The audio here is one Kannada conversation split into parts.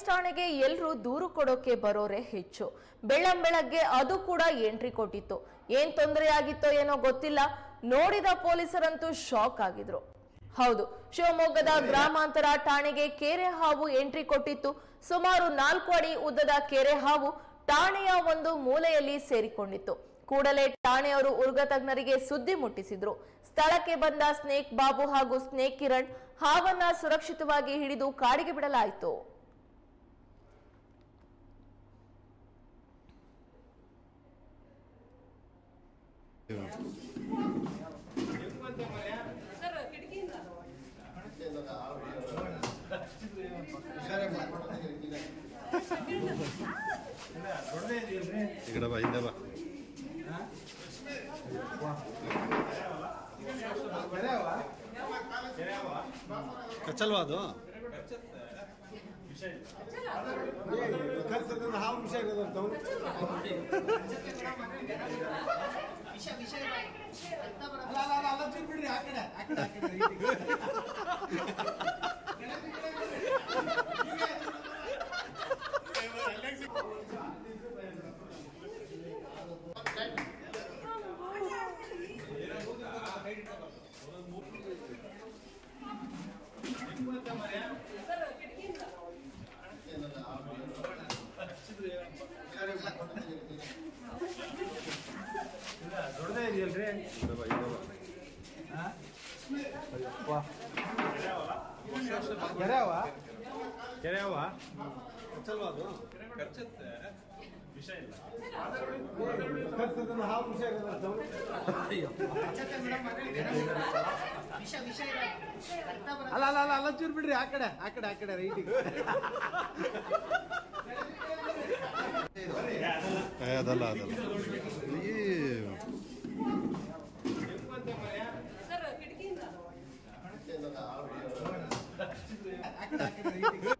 ಠಾಣೆಗೆ ಎಲ್ರೂ ದೂರು ಕೊಡೋಕೆ ಬರೋರೆ ಹೆಚ್ಚು ಬೆಳ್ಳಂ ಬೆಳಗ್ಗೆ ಅದು ಕೂಡ ಎಂಟ್ರಿ ಕೊಟ್ಟಿತ್ತು ಏನ್ ತೊಂದರೆ ಆಗಿತ್ತೋ ಏನೋ ಗೊತ್ತಿಲ್ಲ ನೋಡಿದ ಪೊಲೀಸರಂತೂ ಶಾಕ್ ಆಗಿದ್ರು ಹೌದು ಶಿವಮೊಗ್ಗದ ಗ್ರಾಮಾಂತರ ಠಾಣೆಗೆ ಕೆರೆ ಹಾವು ಎಂಟ್ರಿ ಕೊಟ್ಟಿತ್ತು ಸುಮಾರು ನಾಲ್ಕು ಅಡಿ ಉದ್ದದ ಕೆರೆ ಹಾವು ಠಾಣೆಯ ಒಂದು ಮೂಲೆಯಲ್ಲಿ ಸೇರಿಕೊಂಡಿತ್ತು ಕೂಡಲೇ ಠಾಣೆಯವರು ಉರ್ಗ ತಜ್ಞರಿಗೆ ಸುದ್ದಿ ಮುಟ್ಟಿಸಿದ್ರು ಸ್ಥಳಕ್ಕೆ ಬಂದ ಸ್ನೇಕ್ ಬಾಬು ಹಾಗೂ ಸ್ನೇಕ್ ಕಿರಣ್ ಹಾವನ್ನ ಸುರಕ್ಷಿತವಾಗಿ ಹಿಡಿದು ಕಾಡಿಗೆ ಬಿಡಲಾಯಿತು ಈ ಕಡೆ ಬಾ ಹಿಂದೆ ಬಾ ಕಚ್ಚಲ್ವಾ ಅದು ಹಾವು ವಿಷಯ ಇರೋದಂತ ಅವ್ನು. ಅಲ್ಲ, ಅಲ್ಲ, ಅಲ್ಲ, ಅಲ್ಲ, ಚೂರ್ ಬಿಡ್ರಿ, ಆ ಕಡೆ, ಆ ಕಡೆ, ಆ ಕಡೆ, ಈ ಕಡೆ. ದೊಡ್ಡದೇ ಇದೆಯಲ್ರಿ ಹಿಂದೆ ಬಾ ಹಿಂದೆ ಬಾ ಎರೆವ ಕೆರೆಯವ ಕಚ್ಚಲ್ವಾ ಅದು ಕರ್ತದನ್ನ ಹಾವು ವಿಷಯ ಇರೋದಂತ ಅವ್ನು. ಅಲ್ಲ ಅಲ್ಲ ಅಲ್ಲ ಅಲ್ಲ ಚೂರ್ ಬಿಡ್ರಿ ಆ ಕಡೆ ಆ ಕಡೆ ಆ ಕಡೆ ರೈಟಿಗೆ ಏ ಅದಲ್ಲ ಅದಲ್ಲ ಈ ಆ ಕಡೆ ಆ ಕಡೆ ರೈಟಿಗೆ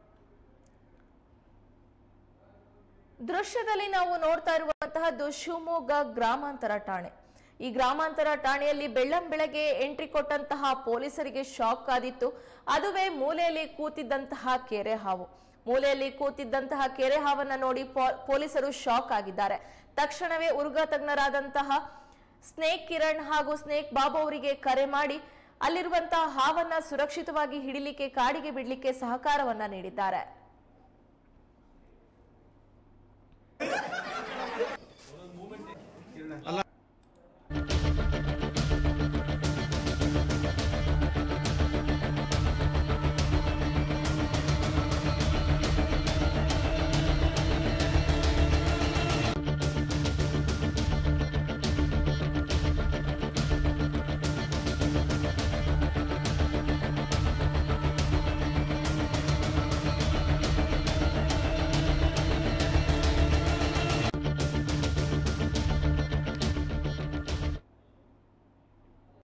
ದೃಶ್ಯದಲ್ಲಿ ನಾವು ನೋಡ್ತಾ ಇರುವಂತಹದ್ದು ಶಿವಮೊಗ್ಗ ಗ್ರಾಮಾಂತರ ಠಾಣೆ ಈ ಗ್ರಾಮಾಂತರ ಠಾಣೆಯಲ್ಲಿ ಬೆಳ್ಳಂ ಬೆಳಗ್ಗೆ ಎಂಟ್ರಿ ಕೊಟ್ಟಂತಹ ಪೊಲೀಸರಿಗೆ ಶಾಕ್ ಆದಿತ್ತು ಅದುವೇ ಮೂಲೆಯಲ್ಲಿ ಕೂತಿದ್ದಂತಹ ಕೆರೆ ಹಾವು ಮೂಲೆಯಲ್ಲಿ ಕೂತಿದ್ದಂತಹ ಕೆರೆ ಹಾವನ್ನ ನೋಡಿ ಪೊ- ಪೊಲೀಸರು ಶಾಕ್ ಆಗಿದ್ದಾರೆ ತಕ್ಷಣವೇ ಉರ್ಗ ತಜ್ಞರಾದಂತಹ ಸ್ನೇಕ್ ಕಿರಣ್ ಹಾಗೂ ಸ್ನೇಕ್ ಬಾಬು ಅವರಿಗೆ ಕರೆ ಮಾಡಿ ಅಲ್ಲಿರುವಂತಹ ಹಾವನ್ನ ಸುರಕ್ಷಿತವಾಗಿ ಹಿಡಿಲಿಕ್ಕೆ ಕಾಡಿಗೆ ಬಿಡ್ಲಿಕ್ಕೆ ಸಹಕಾರವನ್ನ ನೀಡಿದ್ದಾರೆ